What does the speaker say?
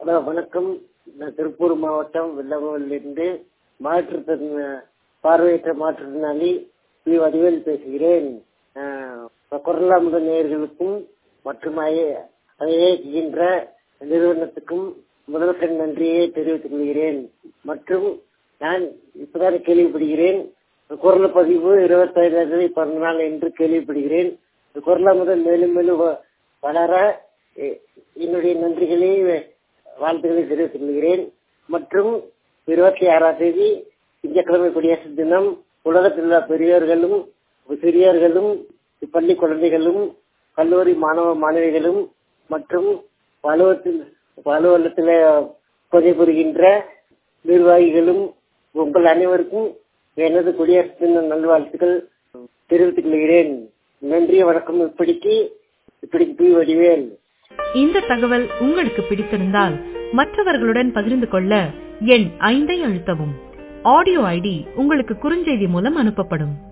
hello வணக்கம் நான் திருப்பூர் மாவட்டம் வெள்ளமூரிலிருந்து மாற்றுத்திறன பார்வையற்ற மாற்றுத்திறனாளி பி வடிவேல் பேசுகிறேன் குரலாமுத நேயர்களுக்கும் மற்றும் அயேகின்ற நிறுவனத்துக்கும் முதல்வர் நன்றியை தெரிவித்துக் கொள்கிறேன் மற்றும் நான் இப்பதான் கேள்விப்படுகிறேன் குரல் பதிவு இருபத்தைந்து பிறந்த நாள் என்று கேள்விப்படுகிறேன் குரலாமுதல் மேலும் மேலும் வளர என்னுடைய நன்றிகளை வாழ்த்துக்களை தெரிவித்துக் கொள்கிறேன் மற்றும் இருபத்தி ஆறாம் தேதி திங்கட்கிழமை குடியரசு தினம் உலகத்தில் உள்ள பெரியவர்களும் சிறியர்களும் பள்ளி குழந்தைகளும் கல்லூரி மாணவ மாணவிகளும் மற்றும் அலுவலகத்தில் அலுவலகத்தில் பணிபுரிகின்ற நிர்வாகிகளும் உங்கள் அனைவருக்கும் எனது குடியரசு தின நல்வாழ்த்துக்கள் தெரிவித்துக் கொள்கிறேன் நன்றி வணக்கம் இப்படிக்கு இப்படிக்கு பி வடிவேல் இந்த தகவல் உங்களுக்கு பிடித்திருந்தால் மற்றவர்களுடன் பகிர்ந்து கொள்ள எண் ஐந்தை அழுத்தவும் ஆடியோ ஐடி உங்களுக்கு குறுஞ்செய்தி மூலம் அனுப்பப்படும்